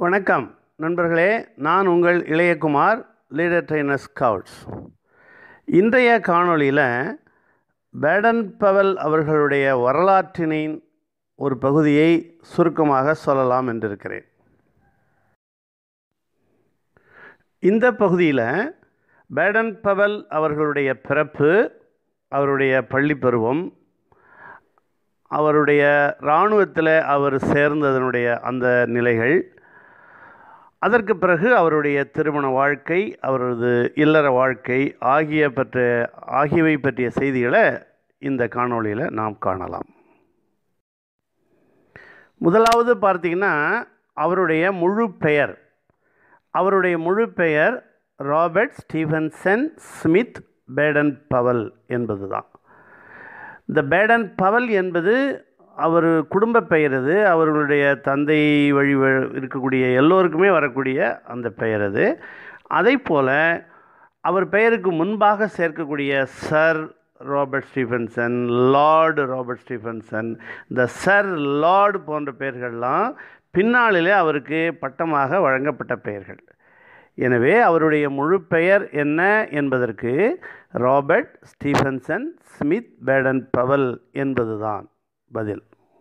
வணக்கம் நண்பர்களே நான் உங்கள் இளையகுமார் லீடர் ட்ரெயினர் ஸ்கவுட்ஸ் இன்றைய காணொளியில் பேடன் பவல் அவர்களுடைய வரலாற்றினின் ஒரு பகுதியை சுருக்கமாக சொல்லலாம் என்றிருக்கிறேன் இந்த பகுதியில் பேடன் பவல் அவர்களுடைய பிறப்பு அவருடைய பள்ளி பருவம் அவருடைய இராணுவத்தில் அவர் சேர்ந்ததனுடைய அந்த நிலைகள் அதற்கு பிறகு அவருடைய திருமண வாழ்க்கை அவரது இல்லற வாழ்க்கை ஆகிய பற்ற ஆகியவை பற்றிய செய்திகளை இந்த காணொளியில் நாம் காணலாம் முதலாவது பார்த்தீங்கன்னா அவருடைய முழு பெயர் அவருடைய முழு பெயர் Robert Stevenson Smith Baden Powell என்பது தான் இந்த பேடன் பவல் என்பது அவர் குடும்ப பெயர் அது அவர்களுடைய தந்தை வழி வ- இருக்கக்கூடிய எல்லோருக்குமே வரக்கூடிய அந்த பெயர் அது அதை போல் அவர் பெயருக்கு முன்பாக சேர்க்கக்கூடிய sir Robert Stephenson lord Robert Stephenson இந்த சர் லார்டு போன்ற பெயர்கள்லாம் பின்னாளிலே அவருக்கு பட்டமாக வழங்கப்பட்ட பெயர்கள் எனவே அவருடைய முழு பெயர் என்ன என்பதற்கு Robert Stephenson Smith Baden Powell என்பதுதான் பதில்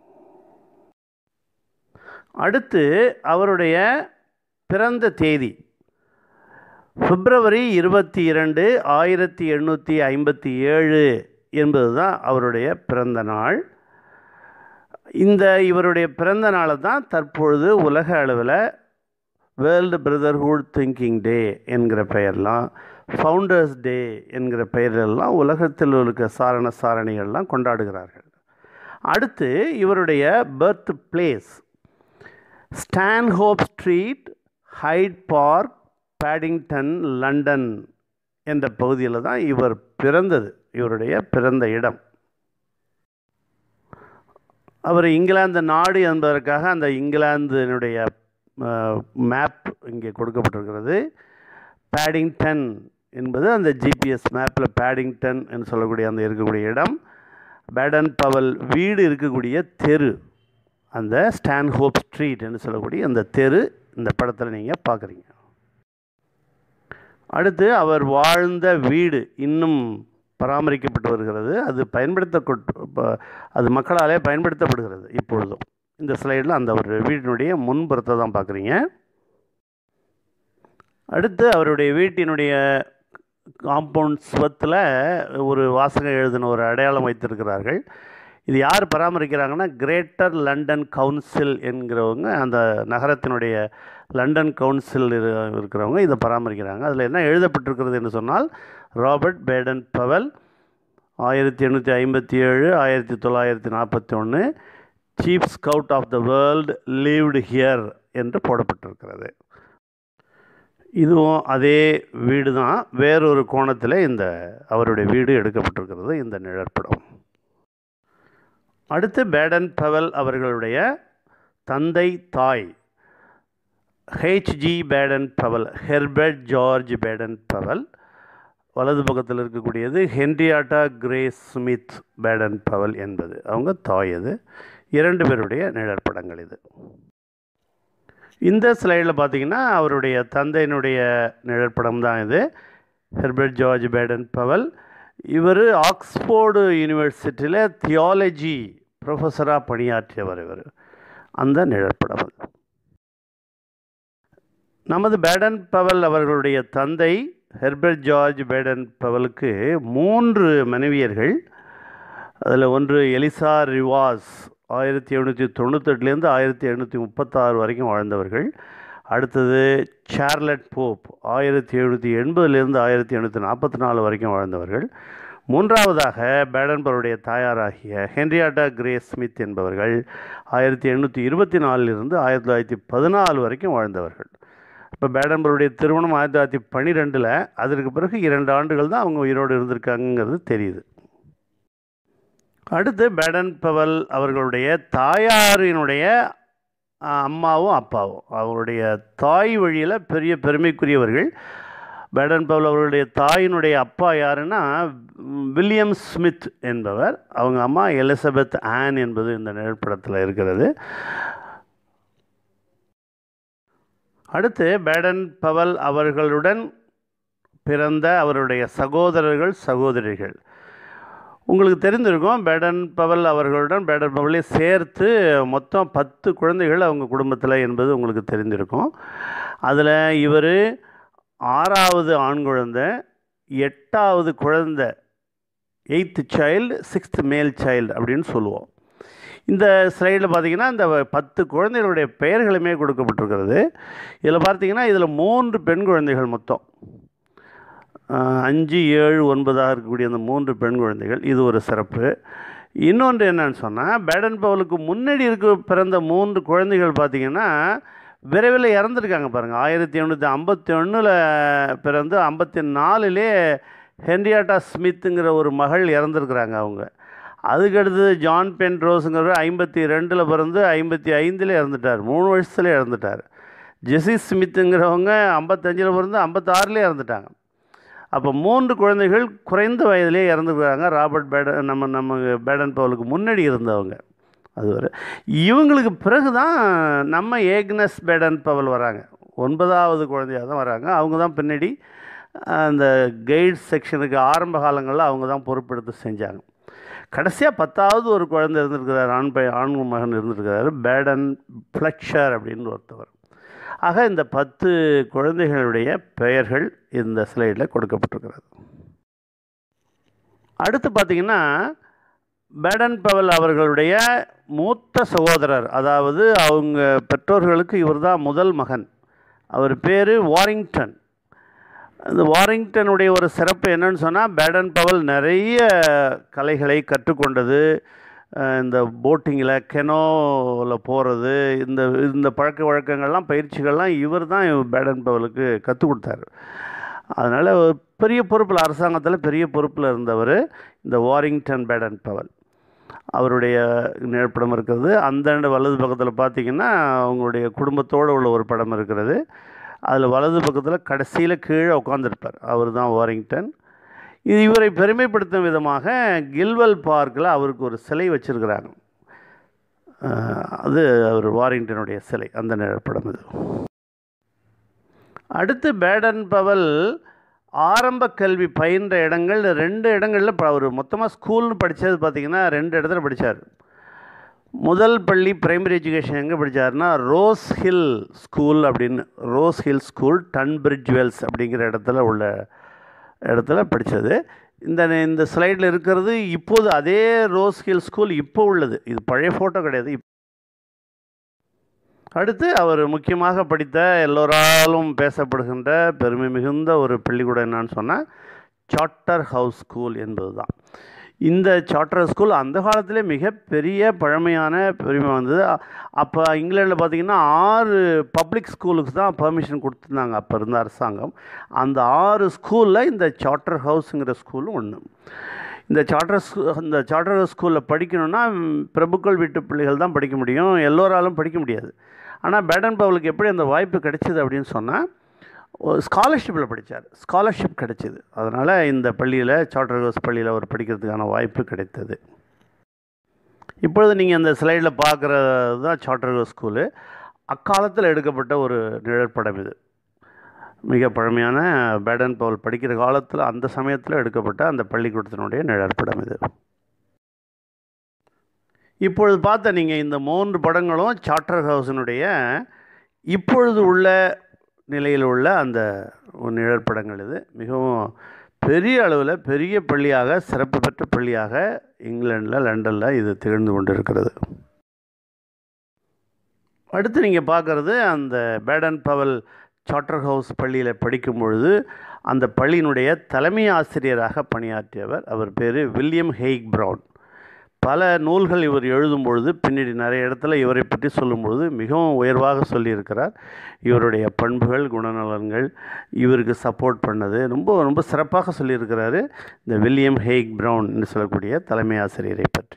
அடுத்து அவருடைய பிறந்த தேதி பிப்ரவரி இருபத்தி இரண்டு ஆயிரத்தி எண்ணூற்றி ஐம்பத்தி ஏழு என்பது தான் அவருடைய பிறந்த நாள் இந்த இவருடைய பிறந்த நாளை தான் தற்பொழுது உலக அளவில் வேர்ல்டு பிரதர்ஹுட் திங்கிங் டே என்கிற பெயர்லாம் ஃபவுண்டர்ஸ் டே என்கிற பெயரெல்லாம் உலகத்தில் இருக்க சாரண சாரணிகள்லாம் கொண்டாடுகிறார்கள் அடுத்து இவருடைய birth place Stanhope Street Hyde Park Paddington London என்ற பகுதியில் தான் இவர் பிறந்தது இவருடைய பிறந்த இடம் அவர் இங்கிலாந்து நாடு என்பதற்காக அந்த இங்கிலாந்தினுடைய மேப் இங்கே கொடுக்கப்பட்டிருக்கிறது பேடிங்டன் என்பது அந்த ஜிபிஎஸ் மேப்பில் பேடிங்டன் என்று சொல்லக்கூடிய அந்த இருக்கக்கூடிய இடம் பேடன் பவல் வீடு இருக்கக்கூடிய தெரு அந்த ஸ்டான்ஹோப் ஸ்ட்ரீட் என்று சொல்லக்கூடிய அந்த தெரு இந்த படத்தில் நீங்கள் பார்க்குறீங்க அடுத்து அவர் வாழ்ந்த வீடு இன்னும் பராமரிக்கப்பட்டு வருகிறது அது பயன்படுத்த அது மக்களாலே பயன்படுத்தப்படுகிறது இப்பொழுதும் இந்த ஸ்லைடில் அந்த ஒரு வீட்டினுடைய முன்புறத்தை தான் பார்க்குறீங்க அடுத்து அவருடைய வீட்டினுடைய காம்பவுண்ட் சுவத்தில் ஒரு வாசகம் எழுதின ஒரு அடையாளம் வைத்திருக்கிறார்கள் இது யார் பராமரிக்கிறாங்கன்னா கிரேட்டர் லண்டன் கவுன்சில் என்கிறவங்க அந்த நகரத்தினுடைய லண்டன் கவுன்சில் இரு- இருக்கிறவங்க இதை பராமரிக்கிறாங்க அதில் என்ன எழுதப்பட்டிருக்கிறது என்று சொன்னால் ராபர்ட் பேடன் பவல் ஆயிரத்தி எண்ணூற்றி ஐம்பத்தி ஏழு ஆயிரத்தி தொள்ளாயிரத்தி நாற்பத்தி ஒன்று chief scout of the world lived here என்று போடப்பட்டிருக்கிறது இதுவும் அதே வீடு தான் வேறொரு கோணத்தில் இந்த அவருடைய வீடு எடுக்கப்பட்டிருக்கிறது இந்த நிழற்படம் அடுத்து பேடன் பவல் அவர்களுடைய தந்தை தாய் H G Baden Powell Herbert George Baden Powell வலது பக்கத்தில் இருக்கக்கூடியது Henrietta Grace Smith Baden Powell என்பது அவங்க தாய் அது இரண்டு பேருடைய நிழற்படங்கள் இது இந்த ஸ்லைடில் பார்த்தீங்கன்னா அவருடைய தந்தையினுடைய நிழற்படம் தான் இது ஹெர்பர்ட் ஜார்ஜ் பேடன் பவல் இவர் ஆக்ஸ்போர்டு யூனிவர்சிட்டியில் தியாலஜி ப்ரொஃபஸராக பணியாற்றியவர் இவர் அந்த நிழற்படம் அது நமது பேடன் பவல் அவர்களுடைய தந்தை ஹெர்பர்ட் ஜார்ஜ் பேடன் பவலுக்கு மூன்று மனைவியர்கள் அதில் ஒன்று எலிசா ரிவாஸ் ஆயிரத்தி எழுநூற்றி தொண்ணூத்தெட்டுலேருந்து ஆயிரத்தி எழுநூற்றி முப்பத்தாறு வரைக்கும் வாழ்ந்தவர்கள் அடுத்தது சார்லட் போப் ஆயிரத்தி எழுநூற்றி எண்பதுலேருந்து ஆயிரத்தி எண்ணூற்றி நாற்பத்தி நாலு வரைக்கும் வாழ்ந்தவர்கள் மூன்றாவதாக பேடன்பருடைய தாயாராகிய ஹென்ரியாட்டா கிரேஸ் ஸ்மித் என்பவர்கள் ஆயிரத்தி எண்ணூற்றி இருபத்தி நாலிலிருந்து ஆயிரத்தி தொள்ளாயிரத்தி பதினாலு வரைக்கும் வாழ்ந்தவர்கள் இப்போ பேடன்பருடைய திருமணம் ஆயிரத்தி தொள்ளாயிரத்தி பன்னிரெண்டில் அதற்கு பிறகு இரண்டு ஆண்டுகள் தான் அவங்க உயிரோடு இருந்திருக்காங்கங்கிறது தெரியுது அடுத்து பேடன் பவல் அவர்களுடைய தாயாரினுடைய அஹ், அம்மாவும் அப்பாவும் அவருடைய தாய் வழியில் பெரிய பெருமைக்குரியவர்கள் பேடன் பவல் அவர்களுடைய தாயினுடைய அப்பா யாருன்னா ம், வில்லியம் ஸ்மித் என்பவர் அவங்க அம்மா எலிசபெத் ஆன் என்பது இந்த நிழற்படத்தில் இருக்கிறது அடுத்து பேடன் பவல் அவர்களுடன் பிறந்த அவருடைய சகோதரர்கள் சகோதரிகள் உங்களுக்கு தெரிந்திருக்கும் பேடன் பவல் அவர்களுடன் பேடன் பவலை சேர்த்து மொத்தம் பத்து குழந்தைகள் அவங்க குடும்பத்தில் என்பது உங்களுக்கு தெரிந்திருக்கும் அதில் இவர் ஆறாவது ஆண் குழந்தை எட்டாவது குழந்தை eighth child sixth male child அப்படின்னு சொல்லுவோம் இந்த ஸ்லைடில் பார்த்தீங்கன்னா இந்த பத்து குழந்தைகளுடைய பெயர்களுமே கொடுக்கப்பட்டிருக்கிறது இதில் பார்த்தீங்கன்னா இதில் மூன்று பெண் குழந்தைகள் மொத்தம் அஹ், அஞ்சு ஏழு ஒன்பதாக இருக்கக்கூடிய அந்த மூன்று பெண் குழந்தைகள் இது ஒரு சிறப்பு இன்னொன்று என்னன்னு சொன்னால் பேடன் பவலுக்கு முன்னாடி இருக்க பிறந்த மூன்று குழந்தைகள் பார்த்தீங்கன்னா விரைவில் இறந்துருக்காங்க பாருங்கள் ஆயிரத்தி எண்ணூற்றி ஐம்பத்தி ஒன்றில் பிறந்து ஐம்பத்தி நாலுலே ஹென்ரியாட்டா ஸ்மித்துங்கிற ஒரு மகள் இறந்துருக்குறாங்க அவங்க அதுக்கடுத்து ஜான் பென் ரோஸுங்கிறவர் ஐம்பத்தி ரெண்டில் பிறந்து ஐம்பத்தி ஐந்தில் இறந்துட்டார் மூணு வருஷத்துல இறந்துட்டார் ஜெசி ஸ்மித்துங்கிறவங்க ஐம்பத்தஞ்சில் பிறந்து ஐம்பத்தாறுலேயே இறந்துட்டாங்க அப்போ மூன்று குழந்தைகள் குறைந்த வயதிலே இறந்துருக்காங்க ராபர்ட் பேடன் நம்ம நம்ம பேடன் பவுலுக்கு முன்னாடி இருந்தவங்க அது ஒரு இவங்களுக்கு பிறகு தான் நம்ம ஏக்னஸ் பேடன் பவல் வராங்க ஒன்பதாவது குழந்தையாக தான் வராங்க அவங்க தான் பின்னாடி அந்த கைட் செக்ஷனுக்கு ஆரம்ப காலங்களில் அவங்க தான் பொறுப்பெடுத்து செஞ்சாங்க கடைசியாக பத்தாவது ஒரு குழந்தை இருந்திருக்கிறார் ஆண் பை ஆண் மகன் இருந்திருக்கிறாரு பேடன் ஃப்ளக்ஷர் அப்படின்னு ஒருத்தவர் ஆக இந்த பத்து குழந்தைகளுடைய பெயர்கள் இந்த ஸ்லைடில் கொடுக்கப்பட்டிருக்கிறது அடுத்து பார்த்தீங்கன்னா பேடன் பவல் அவர்களுடைய மூத்த சகோதரர் அதாவது அவங்க பெற்றோர்களுக்கு இவர்தான் முதல் மகன் அவர் பேர் வாரிங்டன் அந்த வாரிங்டனுடைய ஒரு சிறப்பு என்னன்னு சொன்னால் பேடன் பவல் நிறைய கலைகளை கற்றுக்கொண்டது அஹ் இந்த போட்டிங்கில் கெனோவில் போகிறது இந்த இந்த பழக்க வழக்கங்கள்லாம் பயிற்சிகள்லாம் இவர் தான் பேடன் பவலுக்கு கற்றுக் கொடுத்தாரு அதனால் பெரிய பொறுப்பில் அரசாங்கத்தில் பெரிய பொறுப்பில் இருந்தவர் இந்த வாரிங்டன் பேடன் பவல் அவருடைய நிழற்படம் இருக்கிறது அந்த வலது பக்கத்தில் பார்த்தீங்கன்னா அவங்களுடைய குடும்பத்தோடு உள்ள ஒரு படம் இருக்கிறது அதில் வலது பக்கத்தில் கடைசியில் கீழே உட்காந்துருப்பார் அவர் தான் வாரிங்டன் இது இவரை பெருமைப்படுத்தும் விதமாக கில்வெல் பார்க்கில் அவருக்கு ஒரு சிலை வச்சுருக்கிறாங்க அது அவர் வாரிங்டனுடைய சிலை அந்த நிழற்படம் இது அடுத்து பேடன் பவல் ஆரம்ப கல்வி பயின்ற இடங்கள் ரெண்டு இடங்களில் அவர் மொத்தமாக ஸ்கூல்னு படித்தது பார்த்திங்கன்னா ரெண்டு இடத்துல படித்தார் முதல் பள்ளி பிரைமரி எஜுகேஷன் எங்கே படித்தாருன்னா ரோஸ் ஹில் ஸ்கூல் அப்படின்னு Rose Hill school Tunbridge Wells அப்படிங்கிற இடத்துல உள்ள இடத்துல படித்தது இந்த இந்த ஸ்லைடில் இருக்கிறது இப்போது அதே ரோஸ் ஹில் ஸ்கூல் இப்போ உள்ளது இது பழைய ஃபோட்டோ கிடையாது இப்- அடுத்து அவர் முக்கியமாக படித்த எல்லோராலும் பேசப்படுகின்ற பெருமை மிகுந்த ஒரு பள்ளிக்கூடம் என்னன்னு சொன்னால் சார்ட்டர் ஹவுஸ் ஸ்கூல் என்பது தான் இந்த சார்ட்டர் ஸ்கூல் அந்த காலத்திலே மிகப்பெரிய பழமையான பெருமை வந்தது அ- அப்போ இங்கிலாண்டில் பார்த்தீங்கன்னா ஆறு பப்ளிக் ஸ்கூலுக்கு தான் பெர்மிஷன் கொடுத்துருந்தாங்க அப்போ இருந்த அரசாங்கம் அந்த ஆறு ஸ்கூலில் இந்த சார்ட்டர் ஹவுஸுங்கிற ஸ்கூலும் ஒன்று இந்த சார்ட்டர் ஸ்கூ இந்த சார்ட்டர் ஸ்கூலில் படிக்கணும்னா ம், பிரபுக்கள் வீட்டு பிள்ளைகள் தான் படிக்க முடியும் எல்லோராலும் படிக்க முடியாது ஆனால் பேடன் பவுலுக்கு எப்படி அந்த வாய்ப்பு கிடைச்சிது அப்படின்னு சொன்னால் ஸ்காலர்ஷிப்பில் படித்தார் ஸ்காலர்ஷிப் கிடைச்சிது அதனால் இந்த பள்ளியில் சார்ட்டர் ஹவுஸ் பள்ளியில் அவர் படிக்கிறதுக்கான வாய்ப்பு கிடைத்தது இப்பொழுது நீங்கள் அந்த ஸ்லைடில் பார்க்குறது தான் சார்ட்டர் ஹவுஸ் ஸ்கூலு அக்காலத்தில் எடுக்கப்பட்ட ஒரு நிழற்படம் இது மிக பழமையான பேடன் பவுல் படிக்கிற காலத்தில் அந்த சமயத்தில் எடுக்கப்பட்ட அந்த பள்ளிக்கூடத்தினுடைய நிழற்படம் இது இப்பொழுது பார்த்த நீங்கள் இந்த மூன்று படங்களும் சார்ட்டர் ஹவுஸினுடைய இப்பொழுது உள்ள நிலையில் உள்ள அந்த நிழற்படங்கள் இது மிகவும் பெரிய அளவில் பெரிய பள்ளியாக சிறப்பு பெற்ற பள்ளியாக இங்கிலாண்டில் லண்டனில் இது திகழ்ந்து கொண்டிருக்கிறது அடுத்து நீங்கள் பார்க்குறது அந்த பேடன் பவல் சார்ட்டர் ஹவுஸ் பள்ளியில் படிக்கும் பொழுது அந்த பள்ளியினுடைய தலைமை ஆசிரியராக பணியாற்றியவர் அவர் பேர் வில்லியம் ஹெய்க் பிரவுன் பல நூல்கள் இவர் எழுதும் பொழுது பின்னாடி நிறைய இடத்துல இவரை பற்றி சொல்லும் பொழுது மிகவும் உயர்வாக சொல்லியிருக்கிறார் இவருடைய பண்புகள் குணநலன்கள் இவருக்கு சப்போர்ட் பண்ணது ரொம்ப ரொம்ப சிறப்பாக சொல்லியிருக்கிறாரு இந்த வில்லியம் ஹெய்க் பிரவுன் என்று சொல்லக்கூடிய தலைமை ஆசிரியரை பற்றி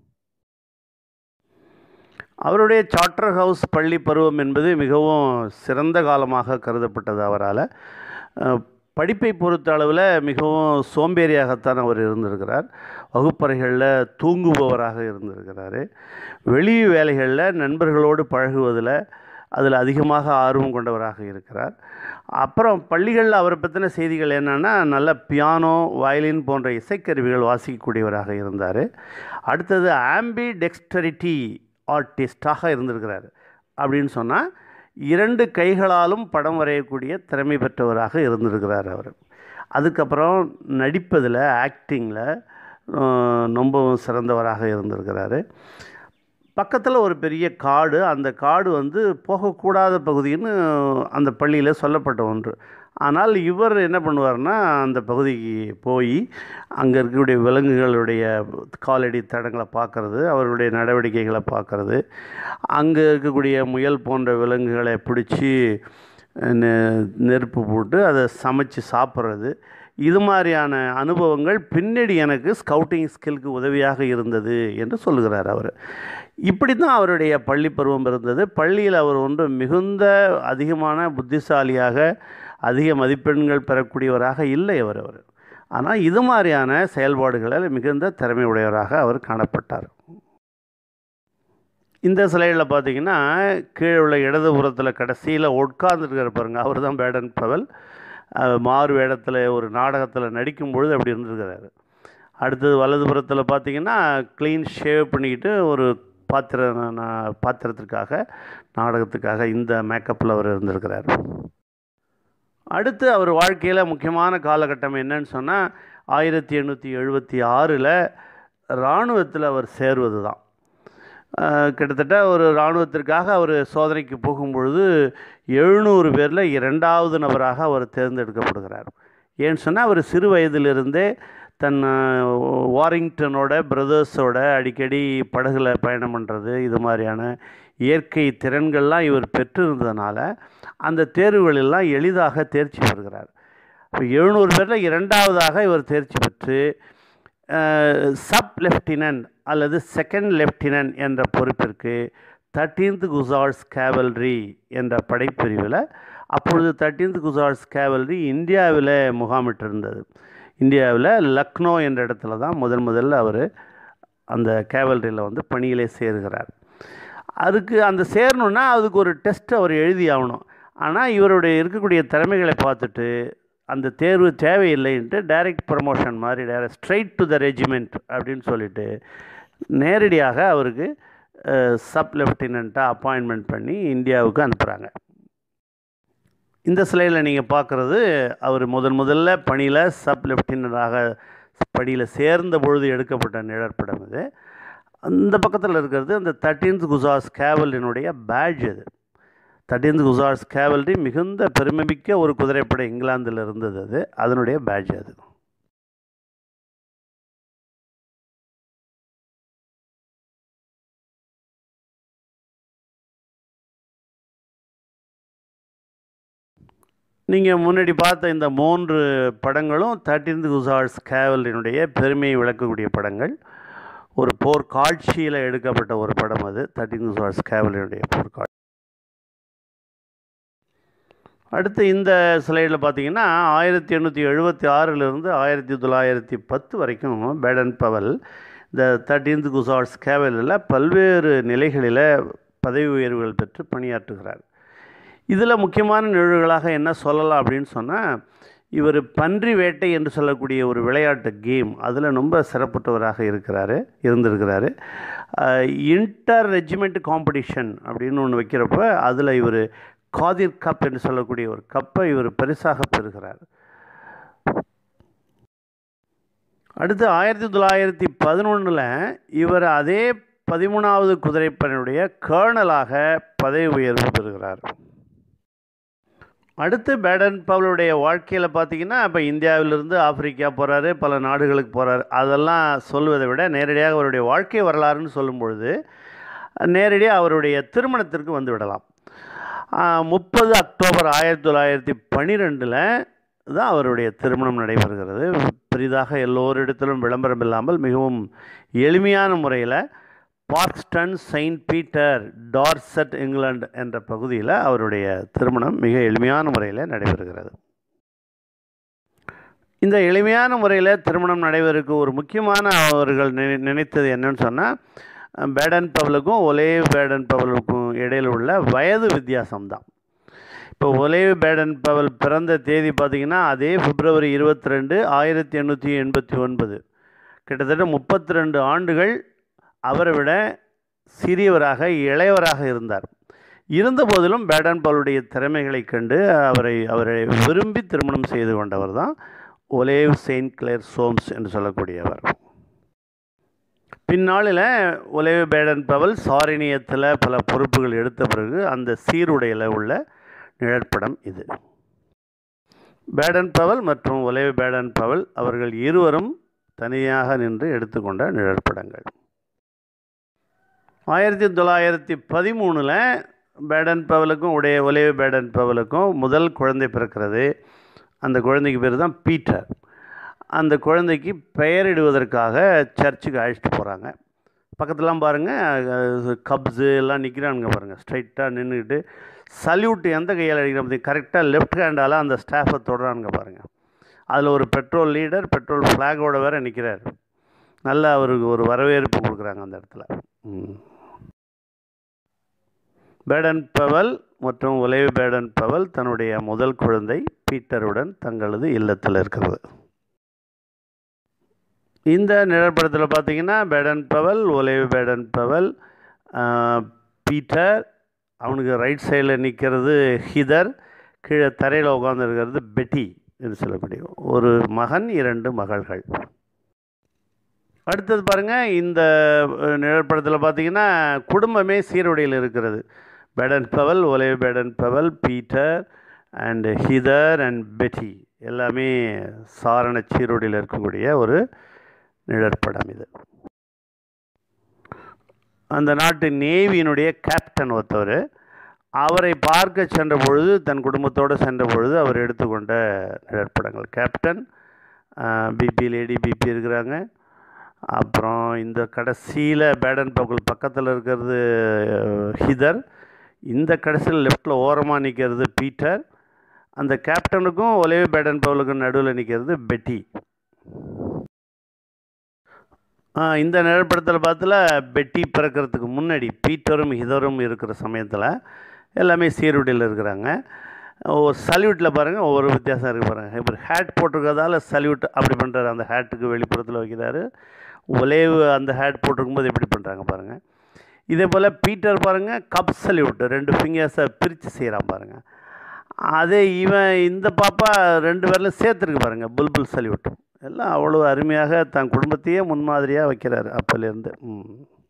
அவருடைய சார்ட்டர் ஹவுஸ் பள்ளி பருவம் என்பது மிகவும் சிறந்த காலமாக கருதப்பட்டது அவரால் அஹ், படிப்பை பொறுத்த அளவில் மிகவும் சோம்பேறியாகத்தான் அவர் இருந்திருக்கிறார் வகுப்பறைகளில் தூங்குபவராக இருந்திருக்கிறாரு வெளி வேலைகளில் நண்பர்களோடு பழகுவதில் அதில் அதிகமாக ஆர்வம் கொண்டவராக இருக்கிறார் அப்புறம் பள்ளிகளில் அவரை பற்றின செய்திகள் என்னென்னா நல்ல பியானோ வயலின் போன்ற இசைக்கருவிகள் வாசிக்கக்கூடியவராக இருந்தார் அடுத்தது ஆம்பி டெக்ஸ்டரிட்டி ஆர்டிஸ்டாக இருந்திருக்கிறார் அப்படின்னு சொன்னால் இரண்டு கைகளாலும் படம் வரையக்கூடிய திறமை பெற்றவராக இருந்திருக்கிறார் அவர் அதுக்கப்புறம் நடிப்பதில் ஆக்டிங்கில் ரொம்பவும் சிறந்தவராக இருந்திருக்கிறாரு பக்கத்தில் ஒரு பெரிய காடு அந்த காடு வந்து போகக்கூடாத பகுதின்னு அந்த பள்ளியில் சொல்லப்பட்ட ஒன்று ஆனால் இவர் என்ன பண்ணுவார்னா அந்த பகுதிக்கு போய் அங்கே இருக்கக்கூடிய விலங்குகளுடைய காலடி தடங்களை பார்க்குறது அவர்களுடைய நடவடிக்கைகளை பார்க்குறது அங்கே இருக்கக்கூடிய முயல் போன்ற விலங்குகளை பிடிச்சி நெ- நெருப்பு போட்டு அதை சமைச்சு சாப்பிட்றது இது மாதிரியான அனுபவங்கள் பின்னாடி எனக்கு ஸ்கவுட்டிங் ஸ்கில்க்கு உதவியாக இருந்தது என்று சொல்லுகிறார் அவர் இப்படி தான் அவருடைய பள்ளி பருவம் இருந்தது பள்ளியில் அவர் ஒன்று மிகுந்த அதிகமான புத்திசாலியாக அதிக மதிப்பெண்கள் பெறக்கூடியவராக இல்லை அவர் அவர் ஆனால் இது மாதிரியான செயல்பாடுகளில் மிகுந்த திறமை உடையவராக அவர் காணப்பட்டார் இந்த சிலையில் பார்த்தீங்கன்னா கீழே உள்ள இடதுபுறத்தில் கடைசியில் உட்கார்ந்துருக்கிற பாருங்க அவர் தான் பேடன் பவல் அஹ், மாறு வேடத்தில் ஒரு நாடகத்தில் நடிக்கும் பொழுது அப்படி இருந்திருக்கிறாரு அடுத்தது வலதுபுறத்தில் பார்த்தீங்கன்னா க்ளீன் ஷேவ் பண்ணிக்கிட்டு ஒரு பாத்திர நா- பாத்திரத்திற்காக நாடகத்துக்காக இந்த மேக்கப்பில் அவர் இருந்திருக்கிறார் அடுத்து அவர் வாழ்க்கையில் முக்கியமான காலகட்டம் என்னன்னு சொன்னால் ஆயிரத்தி எண்ணூற்றி எழுபத்தி ஆறில் இராணுவத்தில் அவர் சேர்வது தான் அஹ், கிட்டத்தட்ட ஒரு இராணுவத்திற்காக அவர் சோதனைக்கு போகும்பொழுது எழுநூறு பேரில் இரண்டாவது நபராக அவர் தேர்ந்தெடுக்கப்படுகிறார் ஏன்னு சொன்னால் அவர் சிறு வயதிலிருந்தே தன் அஹ், வாரிங்டனோட பிரதர்ஸோட அடிக்கடி படகுல பயணம் பண்ணுறது இது மாதிரியான இயற்கை திறன்கள்லாம் இவர் பெற்றிருந்ததுனால அந்த தேர்வுகளெல்லாம் எளிதாக தேர்ச்சி பெறுகிறார் இப்போ எழுநூறு பேரில் இரண்டாவதாக இவர் தேர்ச்சி பெற்று சப் லெஃப்டினன்ட் அல்லது செகண்ட் லெஃப்டினன்ட் என்ற பொறுப்பிற்கு தேர்ட்டீன்த் குசார்ஸ் கேவல்ரி என்ற படைப்பிரிவில் அப்பொழுது தேர்ட்டீன்த் குசார்ஸ் கேவல்ரி இந்தியாவில் முகாமிட்டிருந்தது இந்தியாவில் லக்னோ என்ற இடத்துல தான் முதன் முதல்ல அவர் அந்த கேவல்ரியில் வந்து பணியிலே சேருகிறார் அதுக்கு அந்த சேரணுன்னா அதுக்கு ஒரு டெஸ்ட் அவர் எழுதி ஆகணும் ஆனால் இவருடைய இருக்கக்கூடிய திறமைகளை பார்த்துட்டு அந்த தேர்வு தேவையில்லைன்ட்டு டைரக்ட் ப்ரமோஷன் மாதிரி direct straight to the regiment அப்படின்னு சொல்லிட்டு நேரடியாக அவருக்கு சப் லெஃப்டினண்ட்டாக அப்பாயின்மெண்ட் பண்ணி இந்தியாவுக்கு அனுப்புகிறாங்க இந்த சிலையில் நீங்கள் பார்க்குறது அவர் முதன் முதல்ல பணியில் சப் லெஃப்டினண்டாக பணியில் சேர்ந்த பொழுது எடுக்கப்பட்ட நிழற்படம் இது அந்த பக்கத்தில் இருக்கிறது அந்த தேர்ட்டீன்த் குசாஸ் கேவலினுடைய பேட்ஜ் அது தேர்ட்டீன்த் குசார்ஸ் கேவல்ரி மிகுந்த பெருமைமிக்க ஒரு குதிரைப்படை இங்கிலாந்தில் இருந்தது அது அதனுடைய பேட்ஜ் அது நீங்கள் முன்னாடி பார்த்த இந்த மூன்று படங்களும் தேர்ட்டீன்த் குசார்ஸ் கேவலினுடைய பெருமையை விளக்கக்கூடிய படங்கள் ஒரு போர் காட்சியில் எடுக்கப்பட்ட ஒரு படம் அது தேர்ட்டீன் குசார்ஸ் கேவலினுடைய போர் காட்சி அடுத்து இந்த ஸ்லைடில் பார்த்தீங்கன்னா ஆயிரத்தி எண்ணூற்றி எழுபத்தி ஆறிலிருந்து ஆயிரத்தி தொள்ளாயிரத்தி பத்து வரைக்கும் பேடன் பவல் இந்த தேர்ட்டீன்த் குசார்ஸ் கேவலில் பல்வேறு நிலைகளில் பதவி உயர்வுகள் பெற்று பணியாற்றுகிறார் இதில் முக்கியமான நிகழ்வுகளாக என்ன சொல்லலாம் அப்படின்னு சொன்னால் இவர் பன்றி வேட்டை என்று சொல்லக்கூடிய ஒரு விளையாட்டு கேம் அதில் ரொம்ப சிறப்புற்றவராக இருக்கிறாரு இருந்திருக்கிறாரு இன்டர் ரெஜிமெண்ட் காம்படிஷன் அப்படின்னு ஒன்று வைக்கிறப்ப அதில் இவர் காதிர் கப் என்று சொல்லக்கூடிய ஒரு கப்பை இவர் பரிசாக பெறுகிறார் அடுத்து ஆயிரத்தி தொள்ளாயிரத்தி பதினொன்றில் இவர் அதே பதிமூணாவது குதிரைப்படையினுடைய கேர்னலாக பதவி உயர்வு பெறுகிறார் அடுத்து பேடன் பவலுடைய வாழ்க்கையில் பார்த்தீங்கன்னா இப்போ இந்தியாவிலிருந்து ஆப்பிரிக்கா போகிறாரு பல நாடுகளுக்கு போகிறாரு அதெல்லாம் சொல்வதை விட நேரடியாக அவருடைய வாழ்க்கை வரலாறுன்னு சொல்லும் பொழுது நேரடியாக அவருடைய திருமணத்திற்கு வந்து விடலாம் முப்பது அக்டோபர் ஆயிரத்தி தொள்ளாயிரத்தி பன்னிரெண்டில் தான் அவருடைய திருமணம் நடைபெறுகிறது பெரிதாக எல்லோரிடத்திலும் விளம்பரம் இல்லாமல் மிகவும் எளிமையான முறையில் Parkstone Saint Peter Dorset England என்ற பகுதியில் அவருடைய திருமணம் மிக எளிமையான முறையில் நடைபெறுகிறது இந்த எளிமையான முறையில் திருமணம் நடைபெறக்கு ஒரு முக்கியமான அவர்கள் நினை நினைத்தது என்னன்னு சொன்னால் பேடன் பவலுக்கும் ஒலேவ் பேடன் பவலுக்கும் இடையில் உள்ள வயது வித்தியாசம்தான் இப்போ ஒலேவ் பேடன் பவல் பிறந்த தேதி பார்த்திங்கன்னா அதே பிப்ரவரி இருபத்தி ரெண்டு ஆயிரத்தி எண்ணூற்றி எண்பத்தி ஒன்பது கிட்டத்தட்ட முப்பத்தி ரெண்டு ஆண்டுகள் அவரை விட சிறியவராக இளையவராக இருந்தார் இருந்த போதிலும் பேடன் பவலுடைய திறமைகளைக் கண்டு அவரை அவரை விரும்பி திருமணம் செய்து கொண்டவர் தான் ஒலேவ் செயின்ட் கிளேர் சோம்ஸ் என்று சொல்லக்கூடியவர் பின்னாளில் ஒலேவ் பேடன் பவல் சாரினியத்தில் பல பொறுப்புகள் எடுத்த பிறகு அந்த சீருடையில் உள்ள நிழற்படம் இது பேடன் பவல் மற்றும் ஒலேவ் பேடன் பவல் அவர்கள் இருவரும் தனியாக நின்று எடுத்துக்கொண்ட நிழற்படங்கள் ஆயிரத்தி தொள்ளாயிரத்தி பதிமூணில் பேடன் பவலுக்கும் உடைய ஒலேவ் பேடன் பவலுக்கும் முதல் குழந்தை பிறக்கிறது அந்த குழந்தைக்கு பேர் தான் பீட்டர் அந்த குழந்தைக்கு பெயரிடுவதற்காக சர்ச்சுக்கு அழைச்சிட்டு போகிறாங்க பக்கத்துலாம் பாருங்கள் கப்ஸு எல்லாம் நிற்கிறானுங்க பாருங்கள் ஸ்ட்ரைட்டாக நின்றுக்கிட்டு சல்யூட் எந்த கையால் அடிக்கிற பற்றி கரெக்டாக லெஃப்ட் ஹேண்டால் அந்த ஸ்டாஃபை தொடுறானுங்க பாருங்கள் அதில் ஒரு பெட்ரோல் லீடர் பெட்ரோல் ஃப்ளாகோட வேற நிற்கிறார் நல்ல அவருக்கு ஒரு வரவேற்பு கொடுக்குறாங்க அந்த இடத்துல ம். பேடன் பவல் மற்றும் ஒலேவ் பேடன் பவல் தன்னுடைய முதல் குழந்தை பீட்டருடன் தங்களது இல்லத்தில் இருக்கிறது இந்த நிழற்படத்தில் பார்த்தீங்கன்னா Baden Powell Olave Baden Powell ஆஹ், பீட்டர் அவனுக்கு ரைட் சைடில் நிற்கிறது ஹிதர் கீழே தரையில் உட்காந்துருக்கிறது பெட்டி என்று சொல்லக்கூடிய ஒரு மகன் இரண்டு மகள்கள் அடுத்தது பாருங்கள் இந்த அஹ், நிழற்படத்தில் பார்த்தீங்கன்னா குடும்பமே சீருடையில் இருக்கிறது Baden Powell Olave Baden Powell Peter and Heather and Betty எல்லாமே சாரண சீருடையில் இருக்கக்கூடிய ஒரு நிழற்படம் இது அந்த நாட்டு நேவியினுடைய கேப்டன் ஒருத்தவர் அவரை பார்க்க சென்ற பொழுது தன் குடும்பத்தோடு சென்ற பொழுது அவர் எடுத்துக்கொண்ட நிழற்படங்கள் கேப்டன் பிபி லேடி பிபி இருக்கிறாங்க அப்புறம் இந்த கடைசியில் பேடன் பகல் பக்கத்தில் இருக்கிறது அஹ், ஹிதர் இந்த கடைசியில் லெஃப்டில் ஓரமாக நிற்கிறது பீட்டர் அந்த கேப்டனுக்கும் ஒலேவ் பேடன் பவுலுக்கும் நடுவில் நிற்கிறது பெட்டி ஆ, இந்த நிழற்படத்தில் பார்த்துல பெட்டி பிறக்கிறதுக்கு முன்னாடி பீட்டரும் ஹிதரும் இருக்கிற சமயத்தில் எல்லாமே சீருடையில் இருக்கிறாங்க ஒரு சல்யூட்டில் பாருங்கள் ஒவ்வொரு வித்தியாசம் இருக்குது பாருங்கள் இப்போ ஹேட் போட்டிருக்கிறதால சல்யூட் அப்படி பண்ணுறாரு அந்த ஹேட்டுக்கு வெளிப்புறத்தில் வைக்கிறாரு ஒலேவு அந்த ஹேட் போட்டிருக்கும்போது எப்படி பண்ணுறாங்க பாருங்கள் இதே போல் பீட்டர் பாருங்கள் கப் சல்யூட் ரெண்டு ஃபிங்கர்ஸை பிரித்து செய்கிறான் பாருங்கள் அதே இவன் இந்த பாப்பா ரெண்டு பேரில் சேர்த்துருக்கு பாருங்கள் புல்புல் சல்யூட் எல்லாம் அவ்வளோ அருமையாக தன் குடும்பத்தையே முன்மாதிரியாக வைக்கிறார் அப்போலேருந்து ம்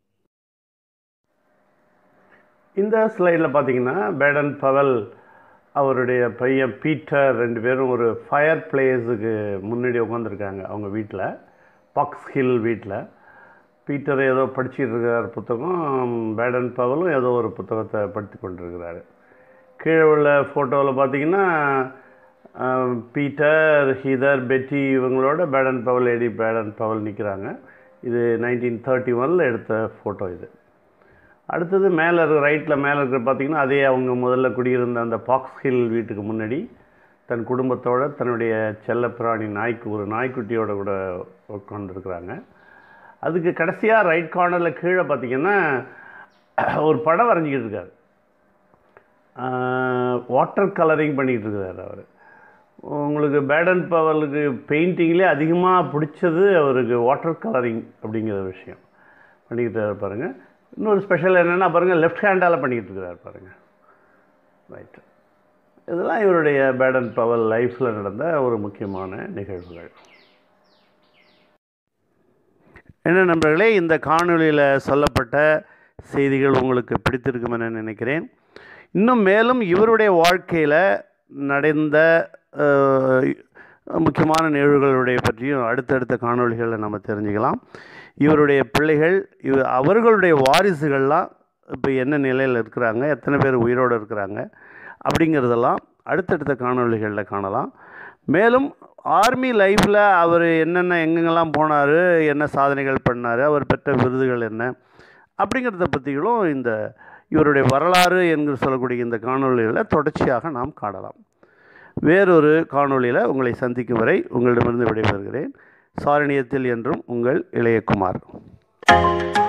இந்த ஸ்லைடில் பார்த்தீங்கன்னா பேடன் பவல் அவருடைய பையன் பீட்டர் ரெண்டு பேரும் ஒரு ஃபயர் பிளேஸுக்கு முன்னாடி உட்காந்துருக்காங்க அவங்க வீட்டில் பாக்ஸ் ஹில் வீட்டில் பீட்டர் ஏதோ படிச்சிட்டு இருக்கிறார் புத்தகம் பேடன் பவலும் ஏதோ ஒரு புத்தகத்தை படித்து கொண்டிருக்கிறாரு கீழே உள்ள ஃபோட்டோவில் பார்த்தீங்கன்னா ஆஹ், பீட்டர் ஹிதர் பெட்டி இவங்களோட Baden Powell Eddie Baden Powell நிற்கிறாங்க இது நைன்டீன் தேர்ட்டி ஒனில் எடுத்த ஃபோட்டோ இது அடுத்தது மேலே இருக்கிற ரைட்டில் மேலே இருக்கிற பார்த்தீங்கன்னா அதே அவங்க முதல்ல குடியிருந்த அந்த பாக்ஸ் ஹில் வீட்டுக்கு முன்னாடி தன் குடும்பத்தோட தன்னுடைய செல்லப்பிராணி நாய்க்கு ஒரு நாய்க்குட்டியோட கூட உட்காந்துருக்குறாங்க அதுக்கு கடைசியாக ரைட் கார்னரில் கீழே பார்த்தீங்கன்னா ஒரு படம் வரைஞ்சிக்கிட்டு இருக்காரு வாட்டர் கலரிங் பண்ணிக்கிட்டு இருக்கிறார் அவர் உங்களுக்கு பேடன் பவலுக்கு பெயிண்டிங்லேயே அதிகமாக பிடிச்சது அவருக்கு வாட்டர் கலரிங் அப்படிங்கிற விஷயம் பண்ணிக்கிட்டு பாருங்கள் இன்னொரு ஸ்பெஷல் என்னென்னா பாருங்கள் லெஃப்ட் ஹேண்டால் பண்ணிக்கிட்டு இருக்கிறார் பாருங்கள் ரைட் இதெல்லாம் இவருடைய பேடன் பவல் லைஃப்பில் நடந்த ஒரு முக்கியமான நிகழ்வுகள் என்ன நண்பர்களே இந்த காணொளியில் சொல்லப்பட்ட செய்திகள் உங்களுக்கு பிடித்திருக்கும் என நினைக்கிறேன் இன்னும் மேலும் இவருடைய வாழ்க்கையில் நடந்த அஹ், முக்கியமான நிகழ்வுகளுடைய பற்றியும் அடுத்தடுத்த காணொளிகளில் நம்ம தெரிஞ்சுக்கலாம் இவருடைய பிள்ளைகள் இவ அவர்களுடைய வாரிசுகள்லாம் இப்போ என்ன நிலையில் இருக்கிறாங்க எத்தனை பேர் உயிரோடு இருக்கிறாங்க அப்படிங்கிறதெல்லாம் அடுத்தடுத்த காணொளிகளில் காணலாம் மேலும் ஆர்மி லைஃப்பில் அவர் என்னென்ன எங்கெங்கெல்லாம் போனார் என்ன சாதனைகள் பண்ணார் அவர் பெற்ற விருதுகள் என்ன அப்படிங்கிறத பற்றிகளும் இந்த இவருடைய வரலாறு என்று சொல்லக்கூடிய இந்த காணொளிகளில் தொடர்ச்சியாக நாம் காணலாம் வேறொரு காணொளியில் உங்களை சந்திக்கும் வரை உங்களிடமிருந்து விடைபெறுகிறேன் சாரணியத்தில் என்றும் உங்கள் இளையகுமார்